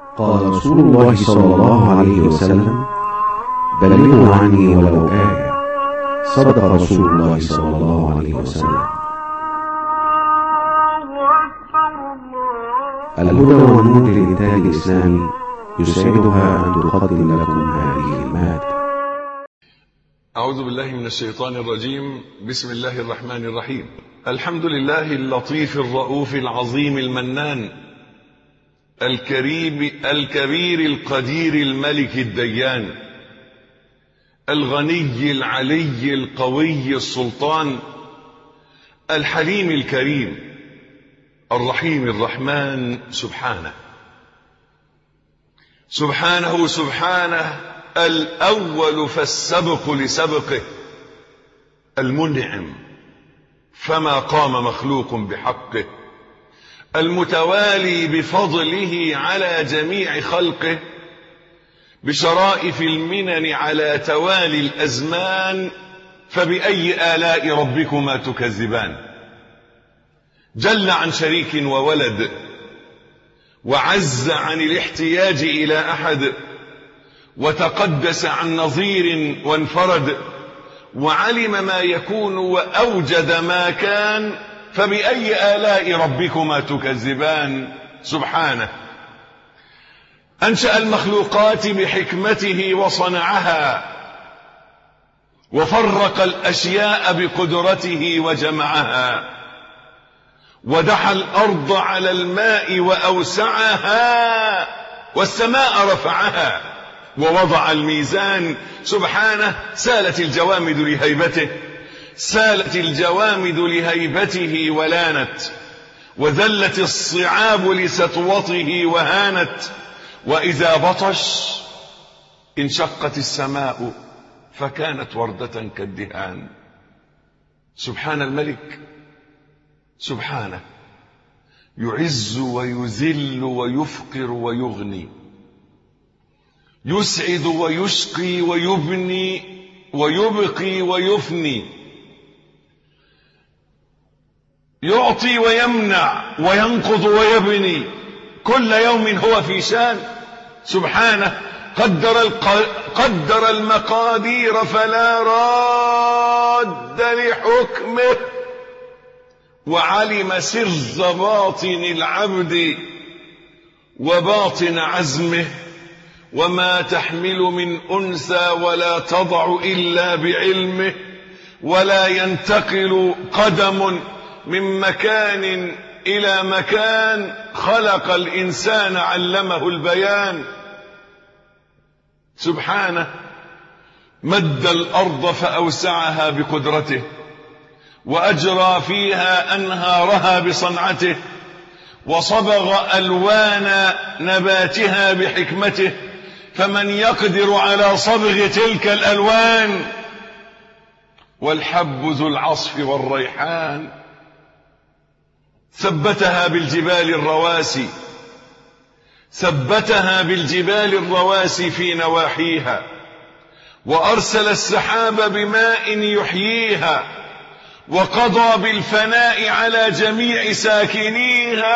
قال رسول الله صلى الله عليه وسلم بلغوا عني ولو آية صدق رسول الله صلى الله عليه وسلم الهدى والنور للإنتاج الإسلامي يسعدها أن تقدم لكم هذه المادة أعوذ بالله من الشيطان الرجيم بسم الله الرحمن الرحيم الحمد لله اللطيف الرؤوف العظيم المنان الكريم الكبير القدير الملك الديان الغني العلي القوي السلطان الحليم الكريم الرحيم الرحمن سبحانه سبحانه سبحانه الأول فالسبق لسبقه المنعم فما قام مخلوق بحقه المتوالي بفضله على جميع خلقه بشرائف المنن على توالي الأزمان فبأي آلاء ربكما تكذبان جل عن شريك وولد وعز عن الاحتياج إلى أحد وتقدس عن نظير وانفرد وعلم ما يكون وأوجد ما كان فبأي آلاء ربكما تكذبان سبحانه أنشأ المخلوقات بحكمته وصنعها وفرق الأشياء بقدرته وجمعها ودحى الأرض على الماء وأوسعها والسماء رفعها ووضع الميزان سبحانه سالت الجوامد لهيبته سالت الجوامد لهيبته ولانت وذلت الصعاب لسطوته وهانت وإذا بطش انشقت السماء فكانت وردة كالدهان سبحان الملك سبحانه يعز ويذل ويفقر ويغني يسعد ويشقي ويبني ويبقي ويفني يعطي ويمنع وينقض ويبني كل يوم هو في شان سبحانه قدر الق... قدر المقادير فلا راد لحكمه وعلم سر باطن العبد وباطن عزمه وما تحمل من أنثى ولا تضع إلا بعلمه ولا ينتقل قدم من مكان إلى مكان خلق الإنسان علمه البيان سبحانه مد الأرض فأوسعها بقدرته وأجرى فيها أنهارها بصنعته وصبغ ألوان نباتها بحكمته فمن يقدر على صبغ تلك الألوان والحب ذو العصف والريحان ثبتها بالجبال الرواسي ثبتها بالجبال الرواسي في نواحيها وأرسل السحاب بماء يحييها وقضى بالفناء على جميع ساكنيها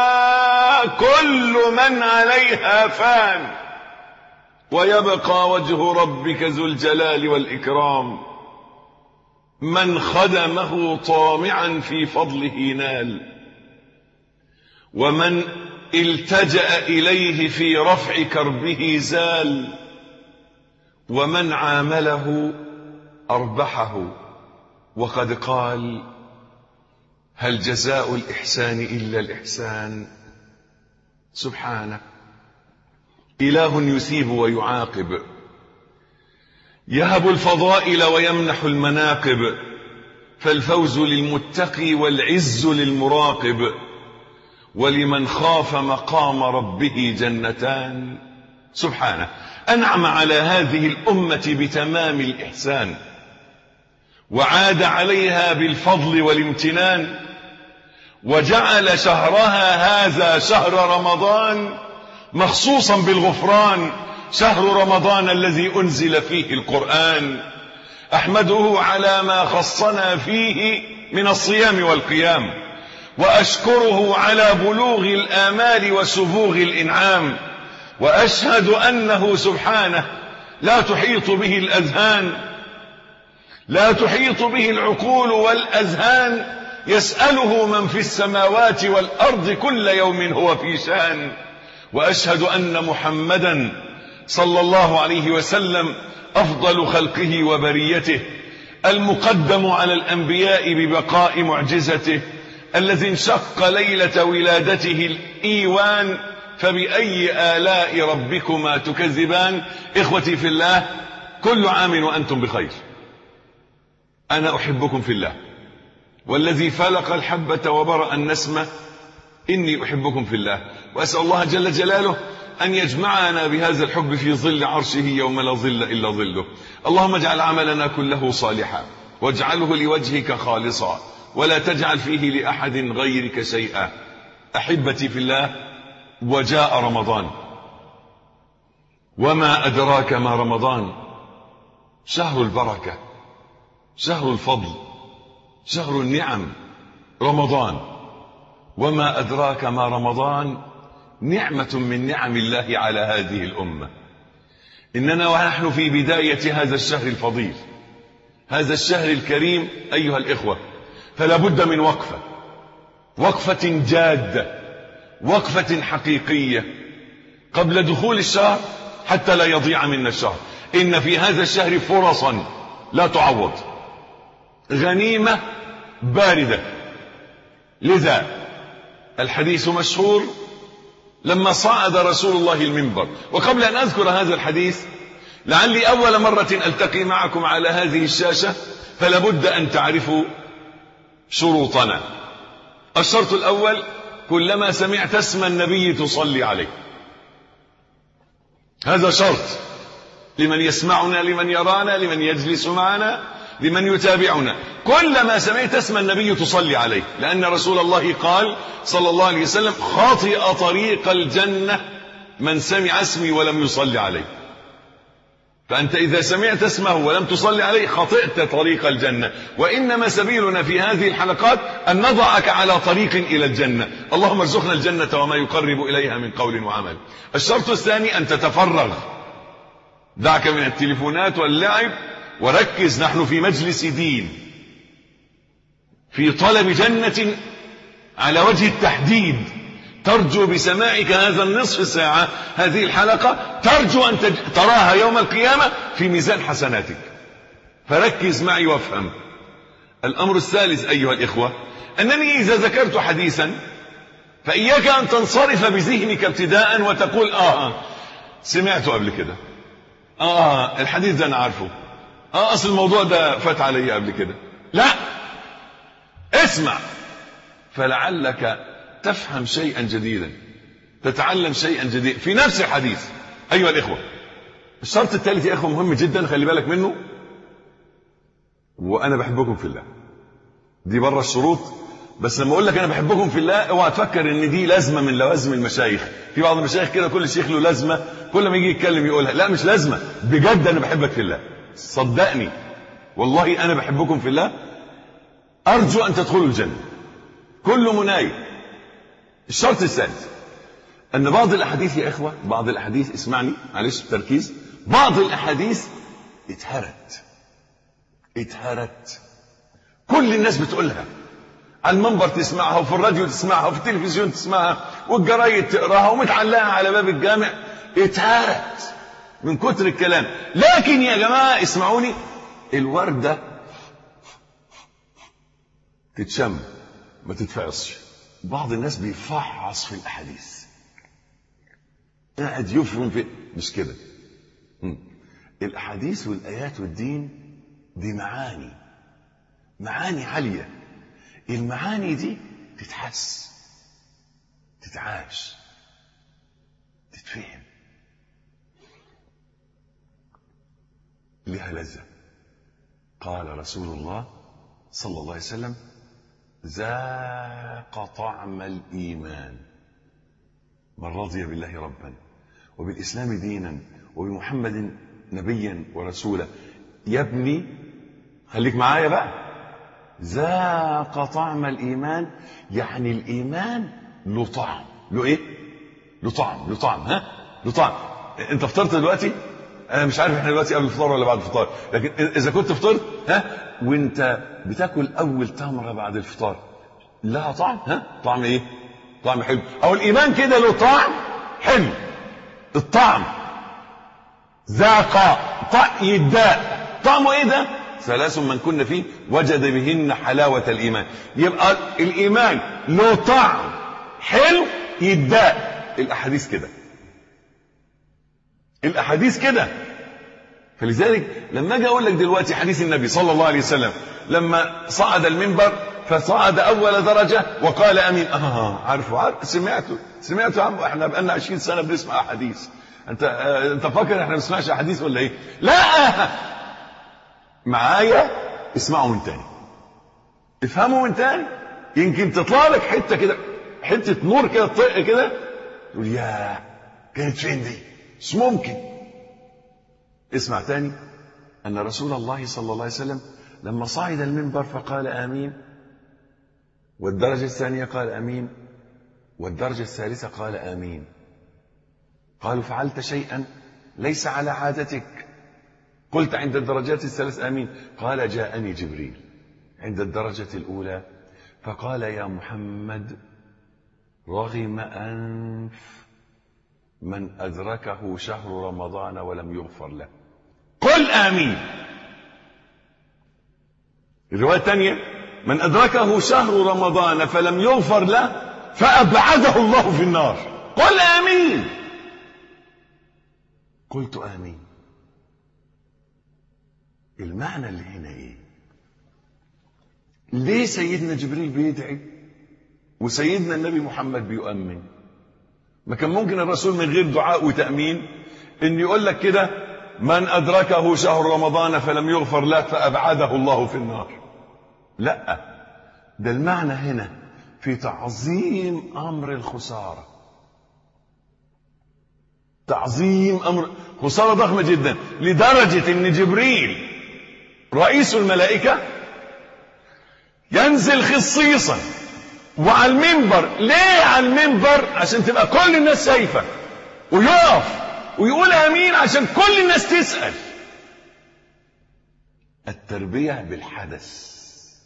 كل من عليها فان ويبقى وجه ربك ذو الجلال والإكرام من خدمه طامعا في فضله نال ومن التجأ إليه في رفع كربه زال ومن عامله أربحه وقد قال هل جزاء الإحسان إلا الإحسان سبحانه إله يثيب ويعاقب يهب الفضائل ويمنح المناقب فالفوز للمتقي والعز للمراقب ولمن خاف مقام ربه جنتان سبحانه أنعم على هذه الأمة بتمام الإحسان وعاد عليها بالفضل والامتنان وجعل شهرها هذا شهر رمضان مخصوصا بالغفران شهر رمضان الذي أنزل فيه القرآن أحمده على ما خصنا فيه من الصيام والقيام وأشكره على بلوغ الآمال وسبوغ الإنعام وأشهد أنه سبحانه لا تحيط به الأذهان لا تحيط به العقول والأذهان يسأله من في السماوات والأرض كل يوم هو في شان وأشهد أن محمدا صلى الله عليه وسلم أفضل خلقه وبريته المقدم على الأنبياء ببقاء معجزته الذي انشق ليلة ولادته الإيوان فبأي آلاء ربكما تكذبان إخوتي في الله كل عام وأنتم بخير أنا أحبكم في الله والذي فلق الحبة وبرأ النسمة إني أحبكم في الله وأسأل الله جل جلاله أن يجمعنا بهذا الحب في ظل عرشه يوم لا ظل إلا ظله اللهم اجعل عملنا كله صالحا واجعله لوجهك خالصا ولا تجعل فيه لأحد غيرك شيئا أحبتي في الله وجاء رمضان وما أدراك ما رمضان شهر البركة شهر الفضل شهر النعم رمضان وما أدراك ما رمضان نعمة من نعم الله على هذه الأمة إننا ونحن في بداية هذا الشهر الفضيل هذا الشهر الكريم أيها الإخوة فلا بد من وقفة وقفة جادة وقفة حقيقية قبل دخول الشهر حتى لا يضيع منا الشهر إن في هذا الشهر فرصا لا تعوض غنيمة باردة لذا الحديث مشهور لما صعد رسول الله المنبر وقبل أن أذكر هذا الحديث لعلي أول مرة ألتقي معكم على هذه الشاشة فلا بد أن تعرفوا شروطنا الشرط الأول كلما سمعت اسم النبي تصلي عليه هذا شرط لمن يسمعنا لمن يرانا لمن يجلس معنا لمن يتابعنا كلما سمعت اسم النبي تصلي عليه لأن رسول الله قال صلى الله عليه وسلم خاطئ طريق الجنة من سمع اسمي ولم يصلي عليه فأنت إذا سمعت اسمه ولم تصلي عليه خطئت طريق الجنة وإنما سبيلنا في هذه الحلقات أن نضعك على طريق إلى الجنة اللهم ارزقنا الجنة وما يقرب إليها من قول وعمل الشرط الثاني أن تتفرغ دعك من التليفونات واللعب وركز نحن في مجلس دين في طلب جنة على وجه التحديد ترجو بسماعك هذا النصف ساعة هذه الحلقة ترجو أن تراها يوم القيامة في ميزان حسناتك فركز معي وافهم الأمر الثالث أيها الإخوة أنني إذا ذكرت حديثا فإياك أن تنصرف بذهنك ابتداء وتقول آه, آه سمعته قبل كده آه الحديث ده أنا عارفه آه أصل الموضوع ده فات علي قبل كده لا اسمع فلعلك تفهم شيئا جديدا تتعلم شيئا جديدا في نفس الحديث أيها الإخوة الشرط الثالث يا إخوة مهم جدا خلي بالك منه وأنا بحبكم في الله دي بره الشروط بس لما اقول لك انا بحبكم في الله اوعى تفكر ان دي لازمه من لوازم المشايخ في بعض المشايخ كده كل شيخ له لازمه كل ما يجي يتكلم يقولها لا مش لازمه بجد انا بحبك في الله صدقني والله انا بحبكم في الله ارجو ان تدخلوا الجنه كل مناي الشرط الثالث ان بعض الاحاديث يا اخوه بعض الاحاديث اسمعني معلش بتركيز بعض الاحاديث اتهرت اتهرت كل الناس بتقولها على المنبر تسمعها وفي الراديو تسمعها وفي التلفزيون تسمعها والجرايد تقراها ومتعلقه على باب الجامع اتهرت من كتر الكلام لكن يا جماعه اسمعوني الورده تتشم ما تتفعصش بعض الناس بيفحص في الاحاديث قاعد يفهم في مش كده الاحاديث والايات والدين دي معاني معاني عاليه المعاني دي تتحس تتعاش تتفهم لها لذة قال رسول الله صلى الله عليه وسلم ذاق طعم الإيمان من رضي بالله ربا وبالإسلام دينا وبمحمد نبيا ورسولا يا ابني خليك معايا بقى ذاق طعم الإيمان يعني الإيمان له طعم له إيه؟ له طعم له طعم ها؟ له طعم انت فطرت دلوقتي انا مش عارف احنا دلوقتي قبل الفطار ولا بعد الفطار لكن اذا كنت فطرت ها وانت بتاكل اول تمره بعد الفطار لها طعم ها طعم ايه طعم حلو او الايمان كده له طعم حلو الطعم ذاق طعم يداء طعمه ايه ده ثلاث من كنا فيه وجد بهن حلاوة الإيمان يبقى الإيمان له طعم حلو يداء الأحاديث كده الأحاديث كده فلذلك لما اجي اقول لك دلوقتي حديث النبي صلى الله عليه وسلم لما صعد المنبر فصعد اول درجه وقال امين اه عارفه عارف سمعته سمعته يا عم احنا بقالنا 20 سنه بنسمع احاديث انت آه انت فاكر احنا ما بنسمعش احاديث ولا ايه؟ لا معايا اسمعوا من تاني افهموا من تاني يمكن تطلع لك حته كده حته نور كده تطق كده تقول يا كانت فين دي؟ مش ممكن اسمع تاني أن رسول الله صلى الله عليه وسلم لما صعد المنبر فقال آمين والدرجة الثانية قال آمين والدرجة الثالثة قال آمين قالوا فعلت شيئا ليس على عادتك قلت عند الدرجات الثلاث آمين قال جاءني جبريل عند الدرجة الأولى فقال يا محمد رغم أنف من أدركه شهر رمضان ولم يغفر له قل آمين الرواية الثانية من أدركه شهر رمضان فلم يغفر له فأبعده الله في النار قل آمين قلت آمين المعنى اللي هنا ايه ليه سيدنا جبريل بيدعي وسيدنا النبي محمد بيؤمن ما كان ممكن الرسول من غير دعاء وتأمين ان يقول لك كده من أدركه شهر رمضان فلم يغفر له فأبعده الله في النار لا ده المعنى هنا في تعظيم أمر الخسارة تعظيم أمر خسارة ضخمة جدا لدرجة ان جبريل رئيس الملائكة ينزل خصيصا وعلى المنبر ليه على المنبر عشان تبقى كل الناس شايفه ويقف ويقول امين عشان كل الناس تسال التربيه بالحدث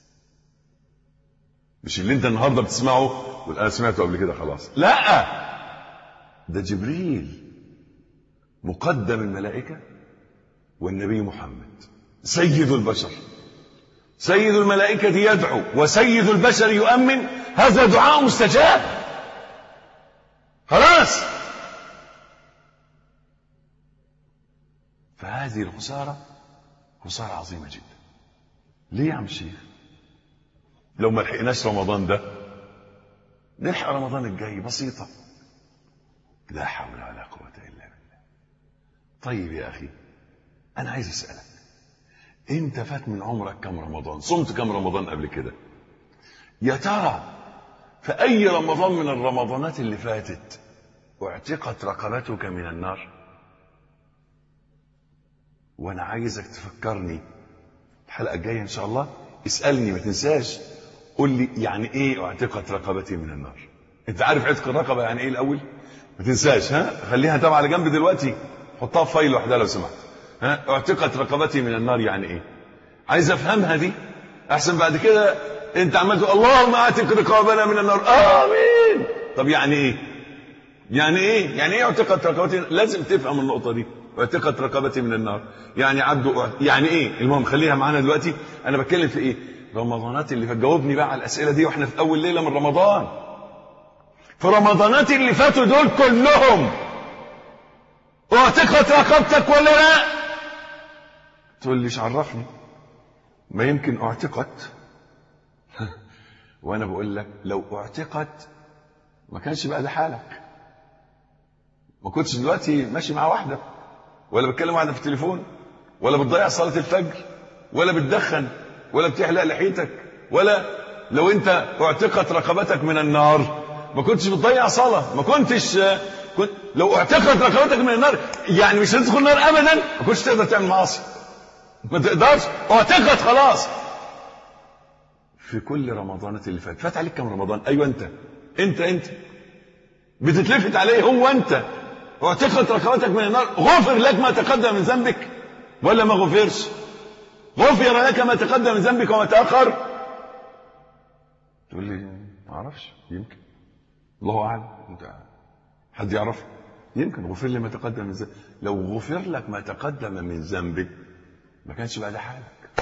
مش اللي انت النهارده بتسمعه وانا سمعته قبل كده خلاص لا ده جبريل مقدم الملائكه والنبي محمد سيد البشر سيد الملائكة يدعو وسيد البشر يؤمن هذا دعاء مستجاب خلاص فهذه الخسارة خسارة عظيمة جدا ليه يا عم الشيخ لو ما لحقناش رمضان ده نلحق رمضان الجاي بسيطة لا حول ولا قوة إلا بالله طيب يا أخي أنا عايز أسألك انت فات من عمرك كم رمضان صمت كم رمضان قبل كده يا ترى في اي رمضان من الرمضانات اللي فاتت اعتقت رقبتك من النار وانا عايزك تفكرني الحلقه الجايه ان شاء الله اسالني ما تنساش قول لي يعني ايه اعتقت رقبتي من النار انت عارف عتق الرقبه يعني ايه الاول ما تنساش ها خليها تبع على جنب دلوقتي حطها في فايل لوحدها لو سمحت ها اعتقت رقبتي من النار يعني ايه عايز افهمها دي احسن بعد كده انت عمال تقول اللهم اعتق رقابنا من النار امين طب يعني ايه يعني ايه يعني ايه اعتقت رقبتي لازم تفهم النقطه دي اعتقت رقبتي من النار يعني عبد يعني ايه المهم خليها معانا دلوقتي انا بتكلم في ايه رمضانات اللي فات جاوبني بقى على الاسئله دي واحنا في اول ليله من رمضان في رمضانات اللي فاتوا دول كلهم اعتقت رقبتك ولا لا تقول ليش عرفني ما يمكن اعتقت وانا بقول لك لو اعتقت ما كانش بقى ده حالك ما كنتش دلوقتي ماشي مع واحده ولا بتكلم واحده في التليفون ولا بتضيع صلاه الفجر ولا بتدخن ولا بتحلق لحيتك ولا لو انت اعتقت رقبتك من النار ما كنتش بتضيع صلاه ما كنتش كنت لو اعتقت رقبتك من النار يعني مش هتدخل النار ابدا ما كنتش تقدر تعمل معاصي ما تقدرش اعتقد خلاص في كل رمضانات اللي فات فات عليك كم رمضان ايوه انت انت انت بتتلفت عليه هو انت اعتقت رقبتك من النار غفر لك ما تقدم من ذنبك ولا ما غفرش غفر لك ما تقدم من ذنبك وما تاخر تقول لي ما اعرفش يمكن الله اعلم انت حد يعرف يمكن غفر لي ما تقدم من ذنبك لو غفر لك ما تقدم من ذنبك ما كانش بقى ده حالك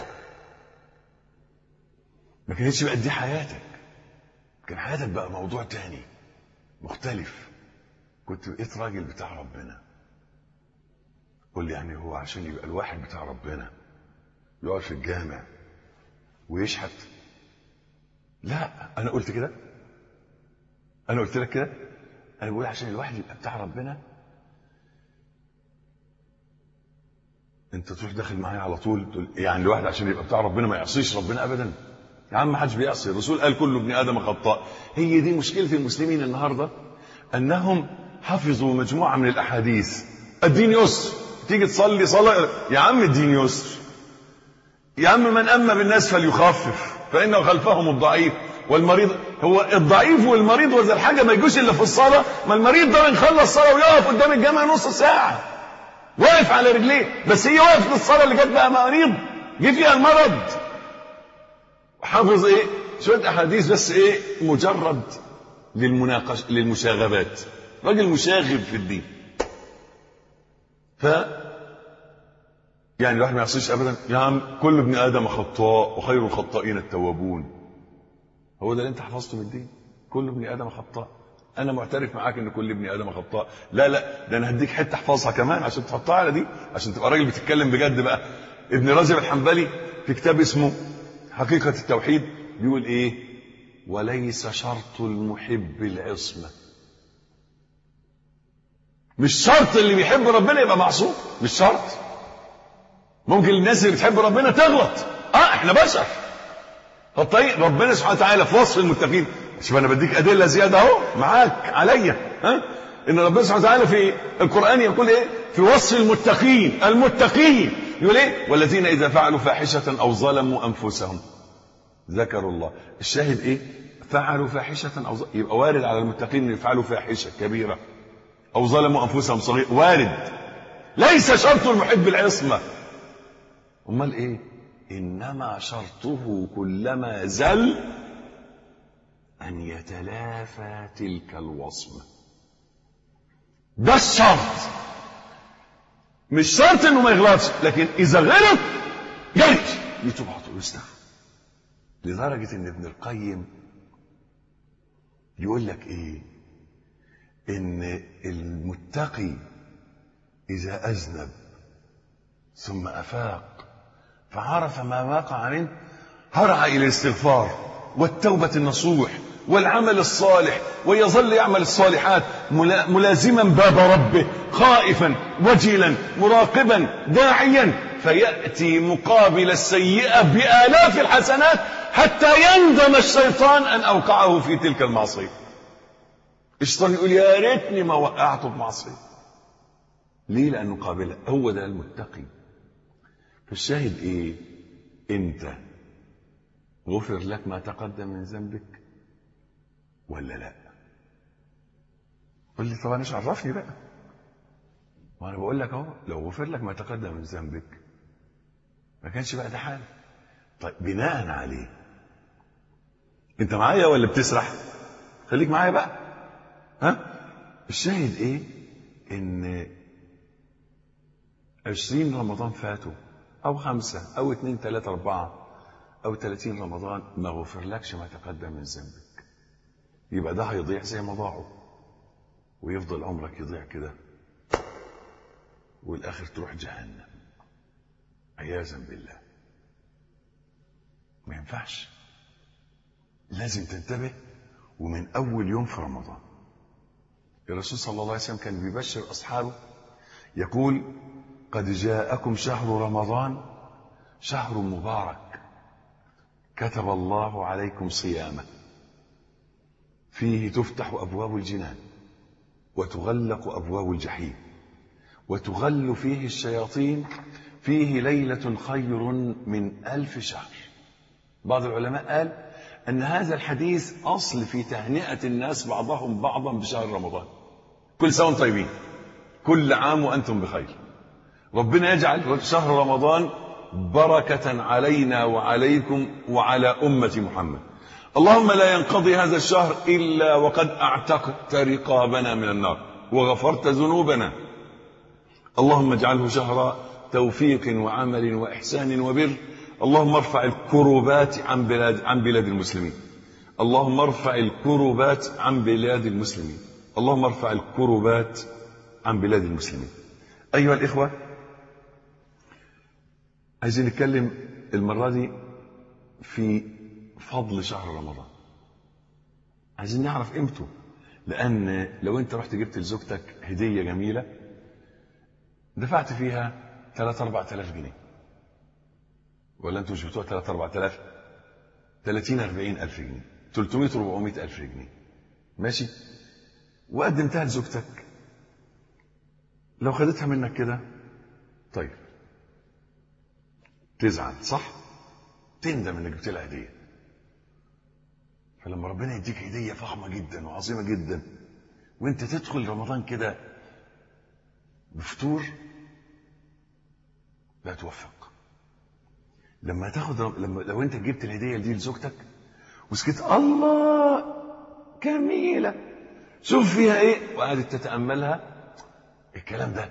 ما كانتش بقى دي حياتك كان حياتك بقى موضوع تاني مختلف كنت بقيت راجل بتاع ربنا قول لي يعني هو عشان يبقى الواحد بتاع ربنا يقعد في الجامع ويشحت لا انا قلت كده انا قلت لك كده انا بقول عشان الواحد يبقى بتاع ربنا انت تروح داخل معايا على طول تقول يعني الواحد عشان يبقى بتاع ربنا ما يعصيش ربنا ابدا يا عم ما حدش بيعصي الرسول قال كل ابن ادم خطاء هي دي مشكله المسلمين النهارده انهم حفظوا مجموعه من الاحاديث الدين يسر تيجي تصلي صلاه يا عم الدين يسر يا عم من اما بالناس فليخفف فانه خلفهم الضعيف والمريض هو الضعيف والمريض وذا الحاجه ما يجوش الا في الصلاه ما المريض ده يخلص صلاه ويقف قدام الجامع نص ساعه واقف على رجليه بس هي واقف في الصلاه اللي جت بقى مريض جه فيها المرض حافظ ايه شويه احاديث بس ايه مجرد للمناقش للمشاغبات راجل مشاغب في الدين ف يعني الواحد ما يعصيش ابدا يا عم كل ابن ادم خطاء وخير الخطائين التوابون هو ده اللي انت حفظته من الدين كل ابن ادم خطاء انا معترف معاك ان كل ابن ادم خطاء لا لا ده انا هديك حته احفظها كمان عشان تحطها على دي عشان تبقى راجل بتتكلم بجد بقى ابن رجب الحنبلي في كتاب اسمه حقيقه التوحيد بيقول ايه وليس شرط المحب العصمه مش شرط اللي بيحب ربنا يبقى معصوم مش شرط ممكن الناس اللي بتحب ربنا تغلط اه احنا بشر فالطريق ربنا سبحانه وتعالى في وصف المتقين شوف انا بديك ادله زياده اهو معاك عليا ها ان ربنا سبحانه وتعالى في القران يقول ايه في وصف المتقين المتقين يقول ايه والذين اذا فعلوا فاحشه او ظلموا انفسهم ذكروا الله الشاهد ايه فعلوا فاحشه او ظلموا يبقى وارد على المتقين ان يفعلوا فاحشه كبيره او ظلموا انفسهم صغير وارد ليس شرط المحب العصمه امال ايه انما شرطه كلما زل ان يتلافى تلك الوصمه ده الشرط مش شرط انه ما يغلطش لكن اذا غلط جري يتوب على طول ويستغفر لدرجه ان ابن القيم يقول لك ايه ان المتقي اذا اذنب ثم افاق فعرف ما وقع منه هرع الى الاستغفار والتوبه النصوح والعمل الصالح ويظل يعمل الصالحات ملازما باب ربه خائفا وجلا مراقبا داعيا فياتي مقابل السيئه بالاف الحسنات حتى يندم الشيطان ان اوقعه في تلك المعصيه الشيطان يقول يا ريتني ما وقعته بمعصيه ليه لانه قابلها هو ده المتقي فالشاهد ايه انت غفر لك ما تقدم من ذنبك ولا لا قل لي طبعا ايش عرفني بقى ما انا بقول لك اهو لو غفر لك ما تقدم من ذنبك ما كانش بقى ده حال طيب بناء عليه انت معايا ولا بتسرح خليك معايا بقى ها الشاهد ايه ان عشرين رمضان فاتوا او خمسة او اتنين تلاتة اربعة او تلاتين رمضان ما غفر لكش ما تقدم من ذنبك يبقى ده هيضيع زي ما ضاعوا ويفضل عمرك يضيع كده والاخر تروح جهنم عياذا بالله ما ينفعش لازم تنتبه ومن اول يوم في رمضان الرسول صلى الله عليه وسلم كان بيبشر اصحابه يقول قد جاءكم شهر رمضان شهر مبارك كتب الله عليكم صيامه فيه تفتح ابواب الجنان وتغلق ابواب الجحيم وتغل فيه الشياطين فيه ليله خير من الف شهر بعض العلماء قال ان هذا الحديث اصل في تهنئه الناس بعضهم بعضا بشهر رمضان كل سنه وانتم طيبين كل عام وأنتم بخير ربنا يجعل شهر رمضان بركة علينا وعليكم وعلى أمة محمد اللهم لا ينقضي هذا الشهر إلا وقد أعتقت رقابنا من النار وغفرت ذنوبنا اللهم اجعله شهر توفيق وعمل وإحسان وبر اللهم ارفع الكربات عن بلاد عن بلاد المسلمين اللهم ارفع الكربات عن بلاد المسلمين اللهم ارفع الكربات عن بلاد المسلمين أيها الإخوة عايزين نتكلم المرة دي في فضل شهر رمضان عايزين نعرف قيمته لأن لو أنت رحت جبت لزوجتك هدية جميلة دفعت فيها 3 4000 جنيه ولا انتوا مش بتوع 3 4000 30 40 الف جنيه 300 400 الف جنيه ماشي وقدمتها لزوجتك لو خدتها منك كده طيب تزعل صح تندم انك جبت لها هديه فلما ربنا يديك هديه فخمه جدا وعظيمه جدا وانت تدخل رمضان كده بفطور لا توفق لما تاخد لما لو انت جبت الهديه دي لزوجتك وسكت الله جميله شوف فيها ايه وقعدت تتاملها الكلام ده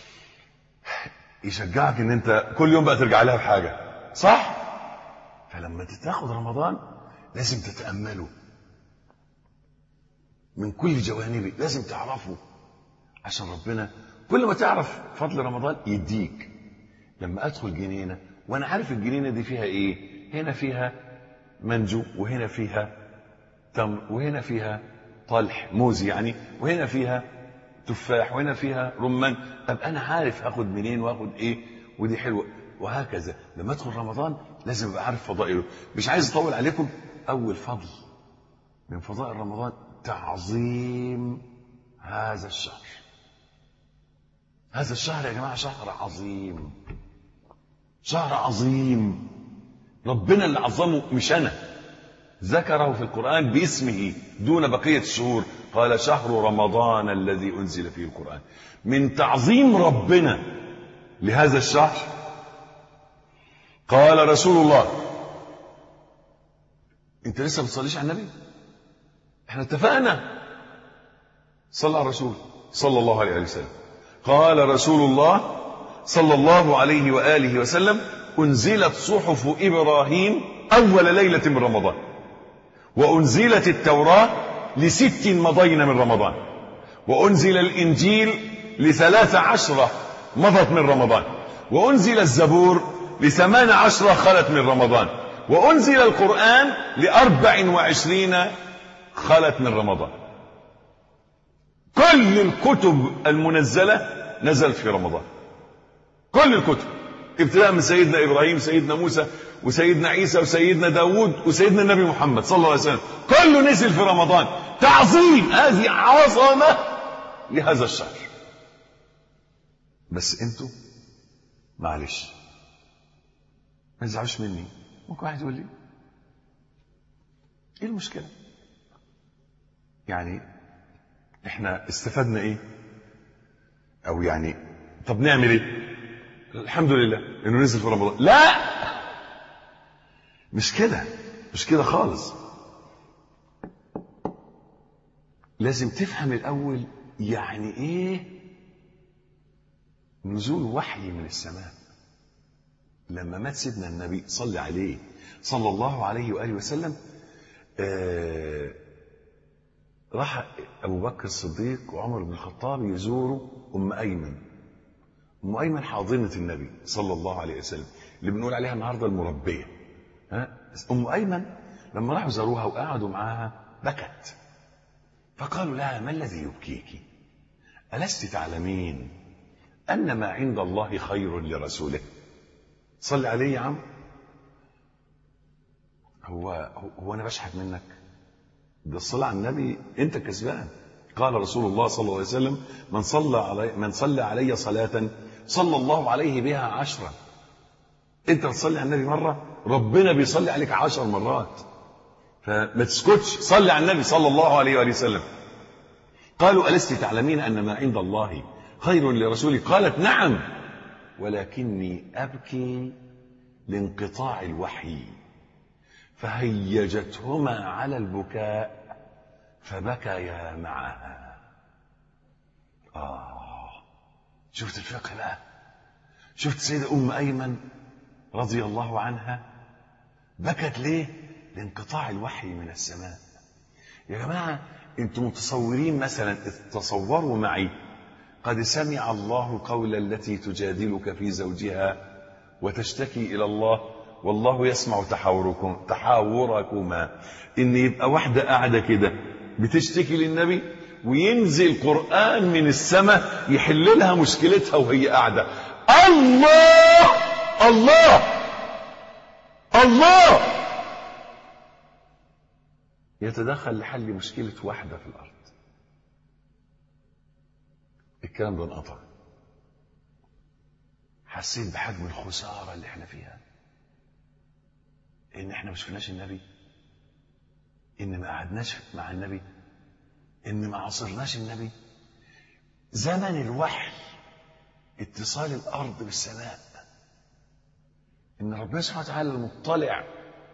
يشجعك ان انت كل يوم بقى ترجع لها بحاجه صح فلما تاخد رمضان لازم تتامله من كل جوانبه لازم تعرفه عشان ربنا كل ما تعرف فضل رمضان يديك لما ادخل جنينه وانا عارف الجنينه دي فيها ايه هنا فيها منجو وهنا فيها تمر وهنا فيها طلح موز يعني وهنا فيها تفاح وهنا فيها رمان طب انا عارف هاخد منين واخد ايه ودي حلوه وهكذا لما ادخل رمضان لازم ابقى عارف فضائله مش عايز اطول عليكم اول فضل من فضائل رمضان تعظيم هذا الشهر هذا الشهر يا جماعه شهر عظيم شهر عظيم ربنا اللي عظمه مش انا ذكره في القرآن باسمه دون بقية الشهور قال شهر رمضان الذي أنزل فيه القرآن من تعظيم ربنا لهذا الشهر قال رسول الله انت لسه بتصليش على النبي احنا اتفقنا صلى على الرسول صلى الله عليه وسلم قال رسول الله صلى الله عليه وآله وسلم أنزلت صحف إبراهيم أول ليلة من رمضان وأنزلت التوراة لست مضين من رمضان وأنزل الإنجيل لثلاث عشرة مضت من رمضان وأنزل الزبور لثمان عشرة خلت من رمضان وأنزل القرآن لأربع وعشرين خلت من رمضان كل الكتب المنزلة نزلت في رمضان كل الكتب ابتداء من سيدنا إبراهيم سيدنا موسى وسيدنا عيسى وسيدنا داود وسيدنا النبي محمد صلى الله عليه وسلم كله نزل في رمضان تعظيم هذه عظمة لهذا الشهر بس انتوا معلش ما تزعلوش مني ممكن واحد يقول لي ايه المشكلة يعني احنا استفدنا ايه او يعني طب نعمل ايه الحمد لله انه نزل في رمضان لا مش كده مش كده خالص لازم تفهم الاول يعني ايه نزول وحي من السماء لما مات سيدنا النبي صلى عليه صلى الله عليه واله وسلم آه راح ابو بكر الصديق وعمر بن الخطاب يزوروا ام ايمن ام ايمن حاضنه النبي صلى الله عليه وسلم اللي بنقول عليها النهارده المربيه ها ام ايمن لما راحوا زاروها وقعدوا معاها بكت فقالوا لها ما الذي يبكيك الست تعلمين ان ما عند الله خير لرسوله صل عليه يا عم هو هو انا بشحت منك ده الصلاه على النبي انت كسبان قال رسول الله صلى الله عليه وسلم من صلى علي من صلى علي صلاه صلى الله عليه بها عشرا انت بتصلي على النبي مره ربنا بيصلي عليك عشر مرات فما تسكتش صلي على النبي صلى الله عليه وآله وسلم قالوا ألست تعلمين أن ما عند الله خير لرسولي قالت نعم ولكني أبكي لانقطاع الوحي فهيجتهما على البكاء فبكيا معها آه شفت الفقه بقى شفت سيدة أم أيمن رضي الله عنها بكت ليه لانقطاع الوحي من السماء يا جماعة انتم متصورين مثلا تصوروا معي قد سمع الله قول التي تجادلك في زوجها وتشتكي إلى الله والله يسمع تحاوركم تحاوركما ان يبقى واحدة قاعدة كده بتشتكي للنبي وينزل قرآن من السماء يحل لها مشكلتها وهي قاعدة الله الله الله يتدخل لحل مشكلة واحدة في الأرض الكلام ده انقطع حسيت بحجم الخسارة اللي احنا فيها ان احنا ما شفناش النبي ان ما قعدناش مع النبي ان ما عاصرناش النبي زمن الوحي اتصال الارض بالسماء ان ربنا سبحانه وتعالى المطلع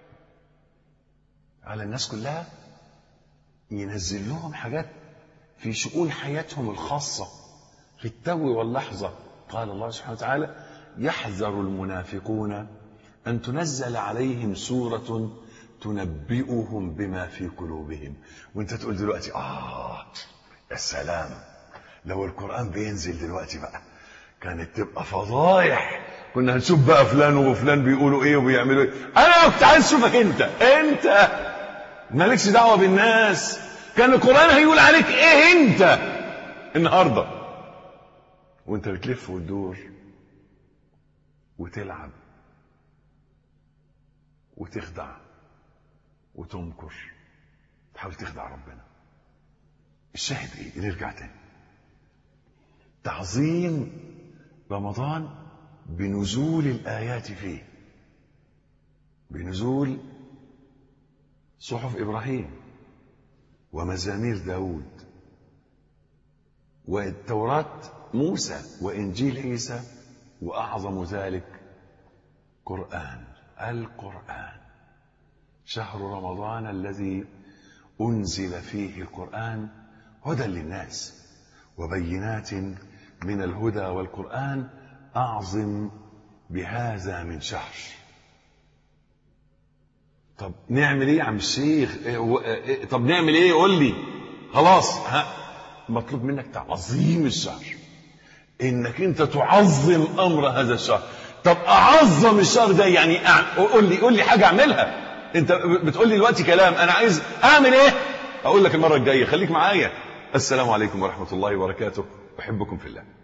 على الناس كلها ينزل لهم حاجات في شؤون حياتهم الخاصة في التو واللحظة قال الله سبحانه وتعالى يحذر المنافقون أن تنزل عليهم سورة تنبئهم بما في قلوبهم وانت تقول دلوقتي آه يا سلام لو القرآن بينزل دلوقتي بقى كانت تبقى فضايح كنا هنشوف بقى فلان وفلان بيقولوا ايه وبيعملوا ايه انا كنت عايز اشوفك انت انت مالكش دعوه بالناس كان القران هيقول عليك ايه انت النهارده وانت بتلف وتدور وتلعب وتخدع وتمكر تحاول تخدع ربنا الشاهد ايه نرجع تاني تعظيم رمضان بنزول الآيات فيه بنزول صحف إبراهيم ومزامير داود والتوراة موسى وإنجيل عيسى وأعظم ذلك قرآن القرآن شهر رمضان الذي أنزل فيه القرآن هدى للناس وبينات من الهدى والقرآن أعظم بهذا من شهر طب نعمل ايه يا عم الشيخ إيه و... إيه طب نعمل ايه قول لي خلاص ها مطلوب منك تعظيم الشهر انك انت تعظم امر هذا الشهر طب اعظم الشهر ده يعني أع... قول لي قول لي حاجه اعملها انت بتقول لي دلوقتي كلام انا عايز اعمل ايه اقول لك المره الجايه خليك معايا السلام عليكم ورحمه الله وبركاته احبكم في الله